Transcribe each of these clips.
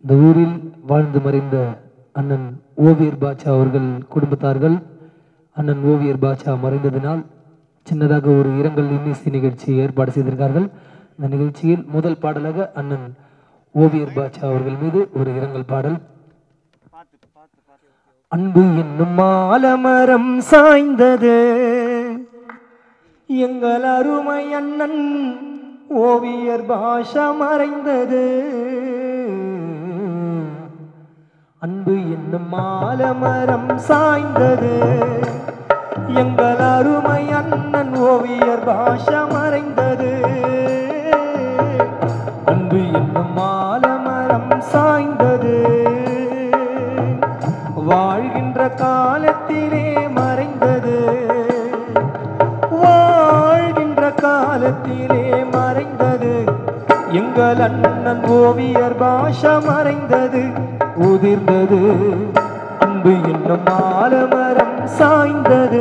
இந்த ஊரில் வாழ்ந்து மறைந்த அண்ணன் ஓவியர் பாட்சா அவர்கள் குடும்பத்தார்கள் அண்ணன் ஓவியர் பாட்சா மறைந்ததினால் சின்னதாக ஒரு இரங்கல் இன்னிசை நிகழ்ச்சி ஏற்பாடு செய்திருக்கார்கள் இந்த நிகழ்ச்சியில் முதல் பாடலாக அண்ணன் ஓவியர் பாட்சா அவர்கள் மீது ஒரு இரங்கல் பாடல் அன்பு என்னும் மாலமரம் சாய்ந்தது எங்கள் அருமை அண்ணன் ஓவியர் பாஷா மறைந்தது அன்பு என்னும் மாலமரம் சாய்ந்தது எங்கள் அருமை அண்ணன் ஓவியர் பாஷா மறைந்தது அன்பு என்னும் மாலமரம் சாய்ந்தது வாழ்கின்ற காலத்திலே மறைந்தது வாழ்கின்ற காலத்திலே மறைந்தது எங்கள் அண்ணன் ஓவியர் பாஷா மறைந்தது உதிர்ந்தது அன்பு என்னும் மாலமரம் சாய்ந்தது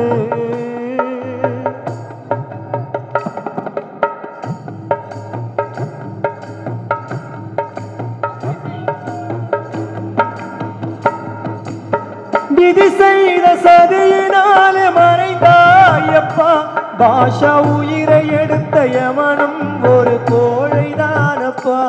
விதி செய்த சதியினாலே மறைந்தாயப்பா பாஷா உயிரை எடுத்த யமனும் ஒரு கோழைதானப்பா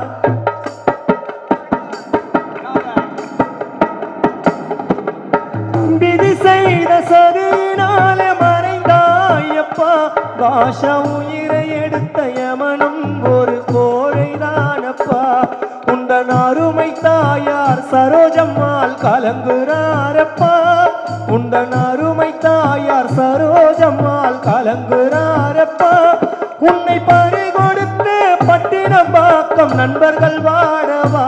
விதி செய்த சதியினாலே மறைந்தாயப்பா பாஷா உயிரை எடுத்த யமனும் ஒரு கோழைதானப்பா உண்டன் அருமை தாயார் சரோஜம்மாள் கலங்குறாரப்பா உண்டன் அருமை தாயார் சரோஜம்மாள் கலங்குறாரப்பா உன்னை பறி கொடுத்து பட்டினம் பாக்கம் நண்பர்கள் வாடவா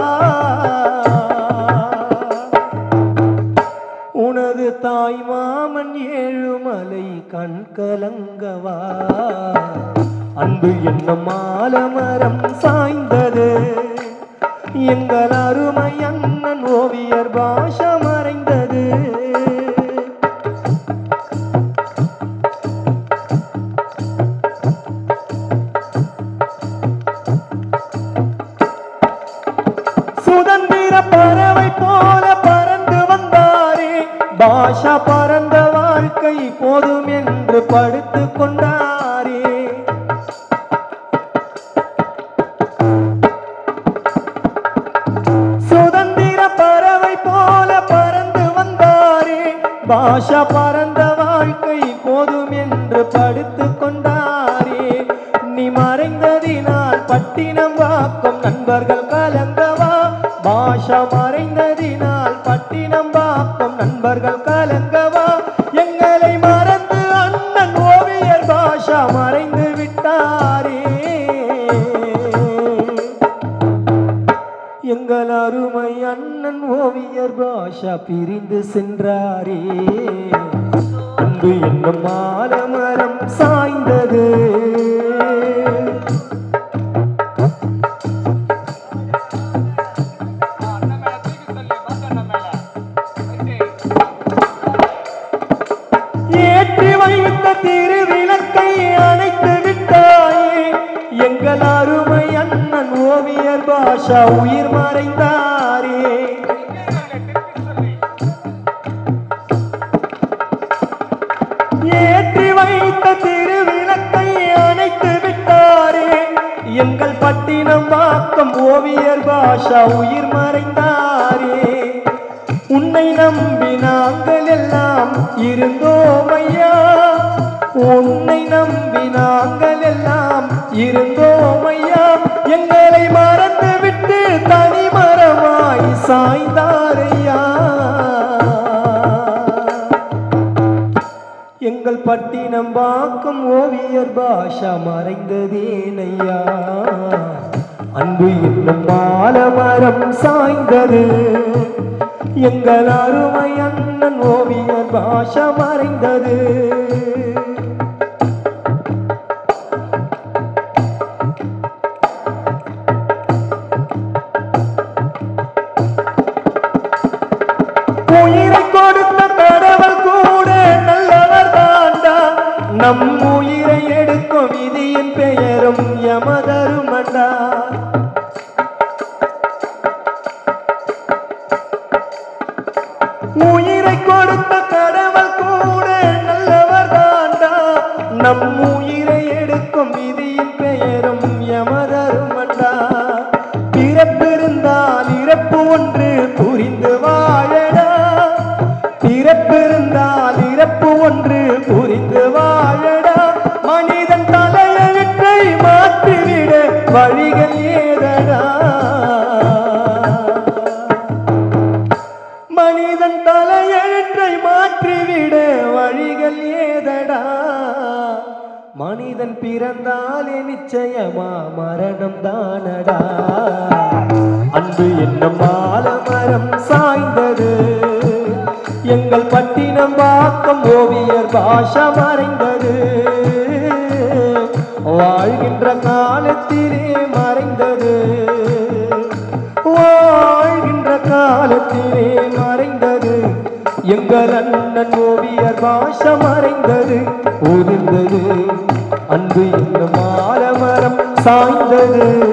உனது தாய் மாமன் ஏழுமலை கண் கலங்கவா அன்பு என்னும் மாலமரம் சாய்ந்தது எங்கள் அருமை அண்ணன் ஓவியர் பாஷா மறைந்தது சுதந்திர பறவை போல பறந்து வந்தாரே பாஷா பறந்த வாழ்க்கை போதும் என்று படுத்து கொண்டாரே சுதந்திர பறவை போல பறந்து வந்தாரே பாஷா பறந்த வாழ்க்கை போதும் என்று படுத்து கொண்டாரே நீ மறைந்ததினால் பட்டினம் வாக்கும் நண்பர்கள் கலங்கவா பாஷா மறைந்ததினால் பட்டினம் வாக்கும் நண்பர்கள் கலங்கவா எங்களை மறந்து அண்ணன் ஓவியர் பாஷா மறைந்து விட்டாரே எங்கள் அருமை அண்ணன் ஓவியர் பாஷா பிரிந்து சென்றாரே அன்பு என்னும் மாலமரம் சாய்ந்தது ஏற்றி வைத்த திருவிளக்கை அணைத்து விட்டாயே எங்கள் அருமை அண்ணன் ஓவியர் பாஷா உயிர் மறைந்தாரே ஏற்றி வைத்த திருவிளக்கை அணைத்து விட்டாரே எங்கள் பட்டினம் வாக்கம் ஓவியர் பாஷா உயிர் மறைந்தாரே உன்னை நம்பி நாங்கள் எல்லாம் இருந்தோம் ஐயா உன்னை நம்பி நாங்கள் எல்லாம் இருந்தோம் ஐயா எங்களை மறந்து விட்டு தனி மரமாய் சாய்ந்தாரையா எங்கள் பட்டினம் பாக்கும் ஓவியர் பாஷா மறைந்ததேனையா அன்பு என்னும் மாலமரம் சாய்ந்தது எங்கள் அருமை அண்ணன் ஓவியர் பாஷா மறைந்தது உயிரை கொடுத்த கடவுள் கூட நல்லவர் தாண்டா நம் உயிரை எடுக்கும் விதியின் பெயரும் யமதருமண்டா உயிரை கொடுத்த கடவுள் கூட நல்லவர் தாண்டா நம் உயிரை எடுக்கும் விதியின் பெயரும் யமதருமண்டா பிறப்பிருந்தால் இறப்பு ஒன்று புரிந்து வாழடா பிறப்பிருந்தால் இறப்பு ஒன்று புரிந்து வாழடா மனிதன் தலையெழுத்தை மாற்றிவிட வழிகள் ஏதடா மனிதன் தலையெழுத்தை மாற்றிவிட வழிகள் ஏதடா மனிதன் பிறந்தாலே நிச்சயமா மரணம் தானடா அன்பு என்னும் ஆலமரம் சாய்ந்தது எங்கள் பட்டினம் வாக்கம் ஓவியர் பாஷா மறைந்தது வாழ்கின்ற காலத்திலே மறைந்தது வாழ்கின்ற காலத்திலே மறைந்தது எங்கள் அண்ணன் ஓவியர் பாஷம் மறைந்தது உதிர்ந்தது அன்பு என்னும் ஆலமரம் சாய்ந்தது